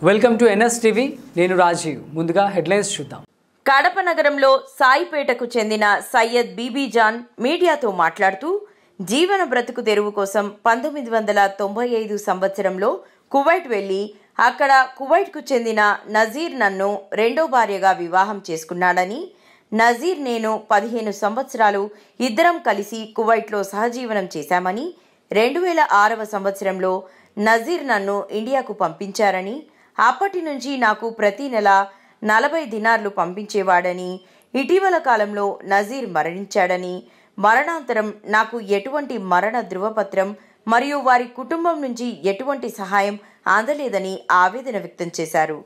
Welcome to NS TV నేను రాజీవ్ ముందుగా headlines చూద్దాం కడప నగరంలో సాయిపేటకు చెందిన సయ్యద్ బీబీ జాన్ మీడియాతో మాట్లాడుతూ జీవన బ్రతుకు తెరువు కోసం పంతొమ్మిది వందల తొంభై ఐదు సంవత్సరంలో కువైట్ వెళ్లి అక్కడ కువైట్కు చెందిన నజీర్ నన్ను రెండో భార్యగా వివాహం చేసుకున్నాడని నజీర్ నేను పదిహేను సంవత్సరాలు ఇద్దరం కలిసి కువైట్లో సహజీవనం చేశామని రెండు వేల ఆరవ సంవత్సరంలో నజీర్ నన్ను ఇండియాకు పంపించారని అప్పటి నుంచి నాకు ప్రతి నెల నలభై దినార్లు పంపించేవాడని ఇటీవల కాలంలో నజీర్ మరణించాడని మరణాంతరం నాకు ఎటువంటి మరణ ధృవపత్రం మరియు వారి కుటుంబం నుంచి ఎటువంటి సహాయం అందలేదని ఆవేదన వ్యక్తం చేశారు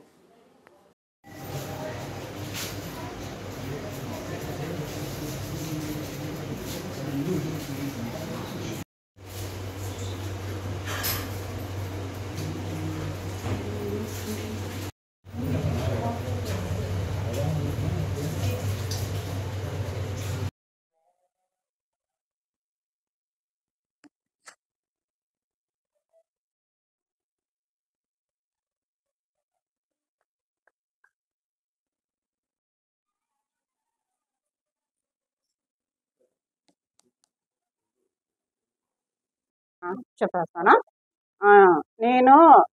ఆ, చెప్పేస్తాను ఆ, నేను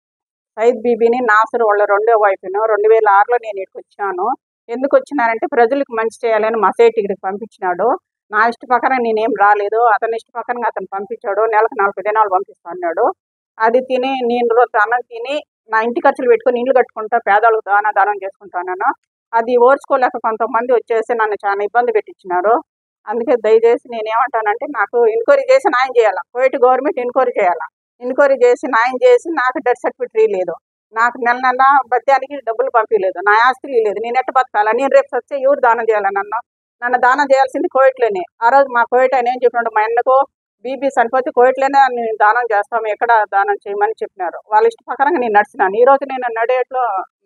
సైద్ బీబీని నాసర్ వాళ్ళ రెండో వైఫ్ను రెండు వేల ఆరులో నేను ఇక్కడికి వచ్చాను ఎందుకు వచ్చినానంటే ప్రజలకు మంచి చేయాలని మా సేట్ ఇక్కడికి పంపించినాడు నా ఇష్ట ప్రకారం నేనేం రాలేదు అతని ఇష్ట ప్రకారంగా అతను పంపించాడు నెలకు నలభై దినాలు పంపిస్తా అన్నాడు అది తిని నేను రోజు అన్నం తిని నా ఇంటి ఖర్చులు పెట్టుకొని ఇల్లు కట్టుకుంటా పేదలకు దాన దానం చేసుకుంటాను అది ఓర్చుకోలేక కొంతమంది వచ్చేసి నన్ను చాలా ఇబ్బంది పెట్టించినారు అందుకే దయచేసి నేను ఏమంటానంటే నాకు ఎంక్వైరీ చేసి న్యాయం చేయాలి కోయిట్ గవర్నమెంట్ ఎంక్వైరీ చేయాలి ఎంక్వైరీ చేసి న్యాయం చేసి నాకు డెత్ సర్టిఫికేట్ లేదు నాకు నెల నెల బత్యానికి డబ్బులు పంపించలేదు నా ఆస్తి లేదు నేను ఎట్ట బతకాలా నేను రేపు వస్తే ఎవరు దానం చేయాలి నన్ను నన్ను దానం చేయాల్సింది కోయిట్లోనే ఆ రోజు మా కోయిట్ ఆయన ఏం చెప్పినాడు మా అన్నకు బీబీ చనిపోతే కోయిట్లోనే నేను దానం చేస్తాము ఎక్కడ దానం చేయమని చెప్పినారు వాళ్ళ ఇష్ట ప్రకారంగా నేను నడిచినాను ఈ రోజు నేను నడేట్లో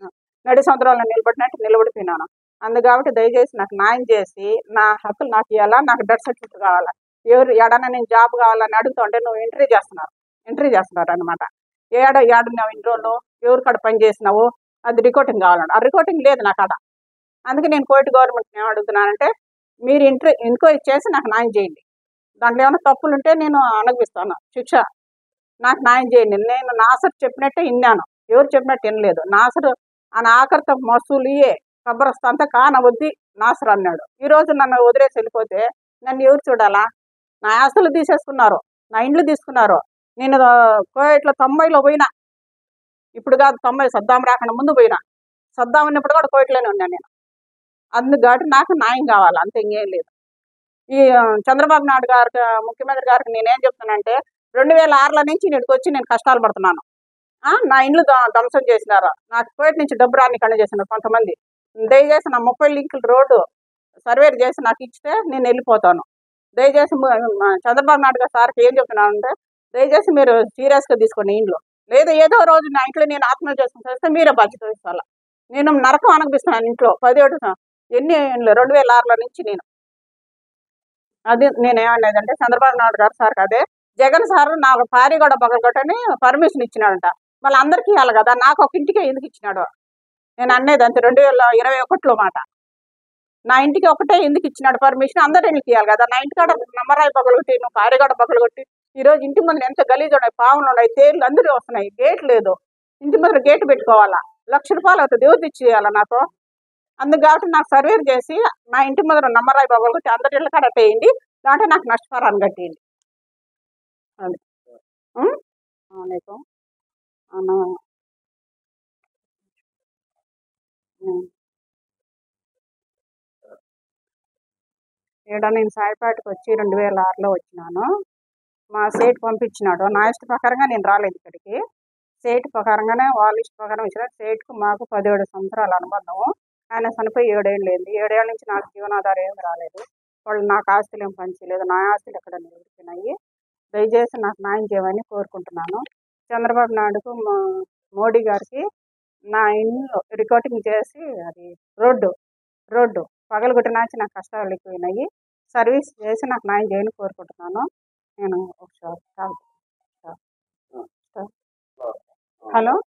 నడి సంవత్సరంలో నిలబడినట్టు నిలబడిపోయినాను అందు కాబట్టి దయచేసి నాకు న్యాయం చేసి నా హక్కులు నాకు ఇవ్వాలా నాకు డెత్ సర్టిఫికేట్ కావాలా ఎవరు ఏడన్నా నేను జాబ్ కావాలని అడుగుతుంటే నువ్వు ఎంట్రీ చేస్తున్నారు ఎంట్రీ చేస్తున్నారు అనమాట ఏడ ఏడున్నావు ఇన్ని రోజులు ఎవరు కాడ పని చేసినావు అది రికార్డింగ్ కావాలంట ఆ రికార్డింగ్ లేదు నాకు అక్కడ అందుకే నేను కోర్టు గవర్నమెంట్ ఏం అడుగుతున్నానంటే మీరు ఇంట్రీ ఎంక్వైరీ చేసి నాకు న్యాయం చేయండి దాంట్లో ఏమైనా తప్పులు ఉంటే నేను అనుభవిస్తాను శిక్ష నాకు న్యాయం చేయండి నేను నాసర్ చెప్పినట్టే విన్నాను ఎవరు చెప్పినట్టు వినలేదు నాసరు ఆయన ఆఖరితో మసూలియే కబరస్తా కానవద్ది నాసర్ అన్నాడు ఈ రోజు నన్ను వదిలేసి వెళ్ళిపోతే నన్ను ఎవరు చూడాలా నా ఆస్తులు తీసేసుకున్నారు నా ఇండ్లు తీసుకున్నారు నేను కోయట్లో తొంభైలో పోయినా ఇప్పుడు కాదు తొంభై సద్దాం రాకుండా ముందు పోయినా సద్దాం ఉన్నప్పుడు కూడా కోయట్లోనే ఉన్నాను నేను అందుకు కాబట్టి నాకు న్యాయం కావాలి అంతే ఇంకేం లేదు ఈ ఆ, చంద్రబాబు నాయుడు గారికి ముఖ్యమంత్రి గారికి నేనేం చెప్తున్నానంటే రెండు వేల ఆరులో నుంచి ఇక్కడికి వచ్చి నేను కష్టాలు పడుతున్నాను ఆ, నా ఇండ్లు ధ్వ- ధ్వంసం చేసినారు నాకు కోయట్ నుంచి డబ్బు రాని కన్నా చేసినారు కొంతమంది దయచేసి నా ముప్పై లింకుల రోడ్డు సర్వేర్ చేసి నాకు ఇచ్చితే నేను వెళ్ళిపోతాను దయచేసి ము- మా చంద్రబాబు నాయుడు గారు సార్కి ఏం చెప్తున్నానంటే దయచేసి మీరు సీరియస్గా తీసుకోండి ఇంట్లో లేదా ఏదో రోజు నా ఇంట్లో నేను ఆత్మహత్య చేసుకుని చేస్తే మీరే బాధ్యత వహిస్తాను నేను నరకం అనిపిస్తున్నాను ఇంట్లో పదిహేడు సం- ఎన్ని ఏళ్ళు? రెండు వేల ఆరులో నుంచి నేను అది నేను ఏమనేదంటే చంద్రబాబు నాయుడు గారు సార్ అదే జగన్ సార్ నాకు పారి కూడా పగలగొట్టని పర్మిషన్ ఇచ్చినాడంట మళ్ళీ అందరికీ ఇవ్వాలి కదా నాకు ఒక ఇంటికే ఎందుకు ఇచ్చినాడు నేను అనేది అంతే రెండు వేల ఇరవై ఒకటిలో మాట నా ఇంటికి ఒకటే ఎందుకు ఇచ్చినాడు పర్మిషన్ అందరి ఇంటికి ఇవ్వాలి కదా నా ఇంటికాడ నమ్మరాయి పగలగొట్టి నువ్వు పారిగడ పగలగొట్టి ఈ రోజు ఇంటి ముందు ఎంత గలీజ్ ఉన్నాయి పాములు ఉన్నాయి తేళ్ళు అందరూ వస్తున్నాయి గేట్ లేదు ఇంటి ముందు గేట్ పెట్టుకోవాలా లక్ష రూపాయలు అవుతుంది ఎవరు తెచ్చి ఇవ్వాలా నాకు అందుకు కాబట్టి నాకు సర్వేర్ చేసి నా ఇంటి ముందర నమ్మరాయి పగలగొట్టి అందరి ఇళ్ళ కాడ వేయండి దాంట్లో నాకు నష్టపరాన్ని కట్టేయండి అది ఉం? ఆ, నీకు అవునా ఉం. ఈడ నేను సాయిపేటకు వచ్చి రెండు వేల ఆరులో వచ్చినాను మా సేట్ పంపించినాడు నా ఇష్ట ప్రకారంగా నేను రాలేదు ఇక్కడికి సేట్ ప్రకారంగానే వాళ్ళ ఇష్ట ప్రకారం ఇచ్చిన సేట్కు మాకు పదిహేడు సంవత్సరాల అనుబంధము ఆయన చనిపోయి ఏడేళ్ళు అయింది ఏడేళ్ళ నుంచి నాకు జీవనాధారం ఏమి రాలేదు వాళ్ళు నాకు ఆస్తులు ఏం పంచలేదు నా ఆస్తులు ఎక్కడ నిలిపినాయి దయచేసి నాకు న్యాయం చేయమని కోరుకుంటున్నాను చంద్రబాబు నాయుడుకు మా మోడీ గారికి నా ఇల్లు రికార్డింగ్ చేసి అది రోడ్డు రోడ్డు పగలగొట్టినాచి నాకు కష్టాలు ఎక్కువైనాయి సర్వీస్ చేసి నాకు న్యాయం చేయని కోరుకుంటున్నాను నేను ఒకసారి కాదు. హలో